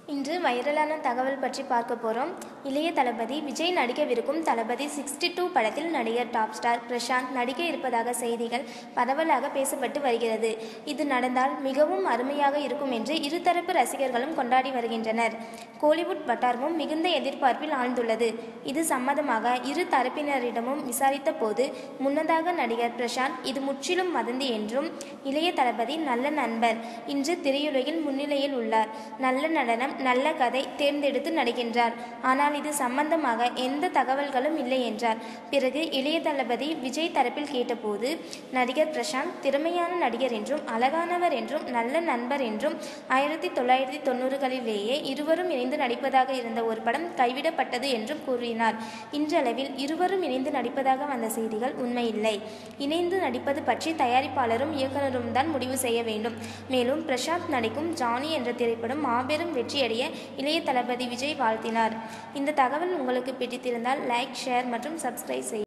இன்று வைரலான தகவல் பற்றி பார்க்க போகிறோம் இளைய தளபதி விஜய் நடிக்கவிருக்கும் தளபதி சிக்ஸ்டி டூ படத்தில் நடிகர் டாப் ஸ்டார் பிரசாந்த் நடிக்க இருப்பதாக செய்திகள் பரவலாக பேசப்பட்டு வருகிறது இது நடந்தால் மிகவும் அருமையாக இருக்கும் என்று இருதரப்பு ரசிகர்களும் கொண்டாடி வருகின்றனர் கோலிவுட் வட்டாரமும் மிகுந்த எதிர்பார்ப்பில் ஆழ்ந்துள்ளது இது சம்மதமாக இரு தரப்பினரிடமும் விசாரித்த போது முன்னதாக நடிகர் பிரசாந்த் இது முற்றிலும் வதந்தி என்றும் இளைய தளபதி நல்ல நண்பர் இன்று திரையுலகில் முன்னிலையில் உள்ளார் நல்ல நடனம் நல்ல கதை தேர்ந்தெடுத்து நடிக்கின்றார் ஆனால் இது சம்பந்தமாக எந்த தகவல்களும் இல்லை என்றார் பிறகு இளைய தளபதி விஜய் தரப்பில் கேட்டபோது நடிகர் பிரசாந்த் திறமையான நடிகர் என்றும் அழகானவர் என்றும் நல்ல நண்பர் என்றும் ஆயிரத்தி தொள்ளாயிரத்தி தொண்ணூறுகளிலேயே இருவரும் இணைந்து நடிப்பதாக இருந்த ஒரு படம் கைவிடப்பட்டது என்றும் கூறினார் இன்றளவில் இருவரும் இணைந்து நடிப்பதாக வந்த செய்திகள் உண்மையில்லை இணைந்து நடிப்பது பற்றி தயாரிப்பாளரும் இயக்குனரும் தான் முடிவு செய்ய வேண்டும் மேலும் பிரசாந்த் நடிக்கும் ஜானி என்ற திரைப்படம் மாபெரும் வெற்றியடைய இளைய தளபதி விஜய் வாழ்த்தினார் இந்த தகவல் உங்களுக்கு பிடித்திருந்தால் லைக் ஷேர் மற்றும் சப்ஸ்கிரைப் செய்ய